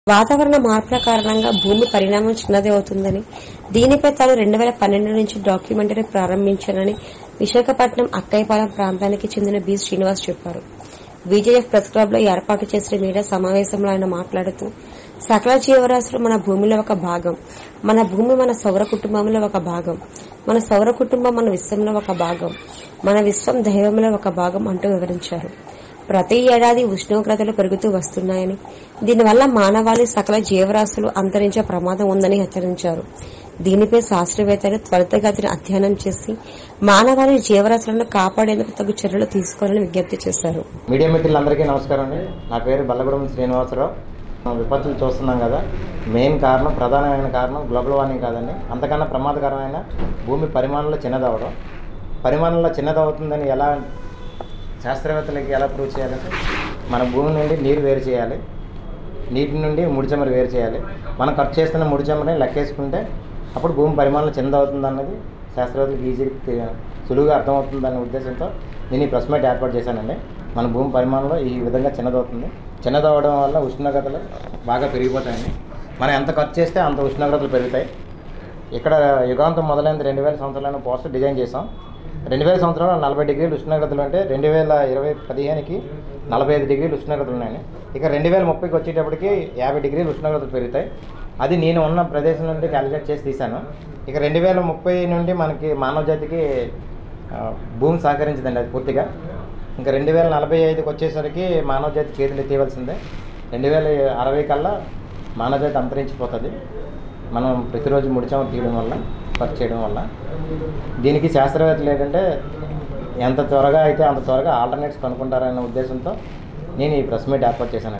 వాతావరణ మార్పుల కారణంగా భూమి పరిణామం చిన్నది అవుతుందని దీనిపై తాను రెండు వేల పన్నెండు నుంచి డాక్యుమెంటరీ ప్రారంభించానని విశాఖపట్నం అక్కయ్యపాలెం ప్రాంతానికి చెందిన బి శ్రీనివాస్ చెప్పారు బీజేఎఫ్ ప్రెస్ క్లబ్ లో ఏర్పాటు చేసిన మీడియా సమావేశంలో ఆయన మాట్లాడుతూ సకల జీవరాశులు మన భూమిలో ఒక భాగం మన భూమి మన సౌర కుటుంబంలో ఒక భాగం మన సౌర కుటుంబం మన విశ్వంలో ఒక భాగం మన విశ్వం దైవంలో ఒక భాగం అంటూ వివరించారు ప్రతి ఏడాది ఉష్ణోగ్రతలు పెరుగుతూ వస్తున్నాయని దీనివల్ల మానవాళి సకల జీవరాశులు అంతరించే ప్రమాదం ఉందని హెచ్చరించారు దీనిపై శాస్త్రవేత్తలు త్వరితగతిన అధ్యయనం చేసి మానవాళి జీవరాశులను కాపాడేందుకు తగు చర్యలు తీసుకోవాలని విజ్ఞప్తి చేశారు మీడియా మిత్రులందరికీ నమస్కారం అండి నా పేరు బల్లగూడెం శ్రీనివాసరావు మనం విపత్తులు చూస్తున్నాం కదా మెయిన్ కారణం ప్రధానమైన కారణం గ్లోబల్ వార్మింగ్ కాదండి అంతకన్నా ప్రమాదకరమైన భూమి పరిమాణంలో చిన్నదవడం పరిమాణంలో చిన్నదవుతుందని ఎలా శాస్త్రవేత్తలకి ఎలా ప్రూవ్ చేయాలంటే మన భూమి నుండి నీరు వేరు చేయాలి నీటి నుండి ముడి చమురు వేరు చేయాలి మనం ఖర్చు చేస్తున్న ముడి చమురుని లెక్కేసుకుంటే అప్పుడు భూమి పరిమాణంలో చిన్నదవుతుంది అన్నది శాస్త్రవేత్తలకు ఈజీగా సులువుగా అర్థమవుతుందనే ఉద్దేశంతో నేను ఈ ప్రెస్ మీట్ ఏర్పాటు చేశానండి మన భూమి పరిమాణంలో ఈ విధంగా చిన్నదవుతుంది చిన్నదవడం వల్ల ఉష్ణోగ్రతలు బాగా పెరిగిపోతాయండి మనం ఎంత ఖర్చు చేస్తే అంత ఉష్ణోగ్రతలు పెరుగుతాయి ఇక్కడ యుగాంతం మొదలైంది రెండు వేల సంవత్సరాలైన పోస్టర్ డిజైన్ చేసాం రెండు వేల సంవత్సరంలో నలభై డిగ్రీలు ఉష్ణోగ్రతలు అంటే రెండు వేల ఇరవై పదిహేనుకి నలభై ఐదు డిగ్రీలు ఉష్ణోగ్రతలు ఉన్నాయండి ఇక రెండు వేల ముప్పైకి వచ్చేటప్పటికి యాభై డిగ్రీలు ఉష్ణోగ్రతలు పెరుగుతాయి అది నేను ఉన్న ప్రదేశం నుండి క్యాలిక్యులేట్ చేసి తీశాను ఇక రెండు వేల ముప్పై నుండి మనకి మానవ జాతికి ఆ, భూమి సహకరించదండి అది పూర్తిగా ఇంకా రెండు వేల నలభై ఐదుకి వచ్చేసరికి మానవ జాతి చేతులు ఎత్తేయవలసిందే రెండు వేల అరవై కల్లా మానవ జాతి అంతరించిపోతుంది మనం ప్రతిరోజు ముడిచాము తీయడం వల్ల వర్క్ చేయడం వల్ల దీనికి శాస్త్రవేత్తలు ఏంటంటే ఎంత త్వరగా అయితే అంత త్వరగా ఆల్టర్నేట్స్ కనుక్కుంటారనే ఉద్దేశంతో నేను ఈ ప్రెస్ మీట్ ఏర్పాటు చేశాను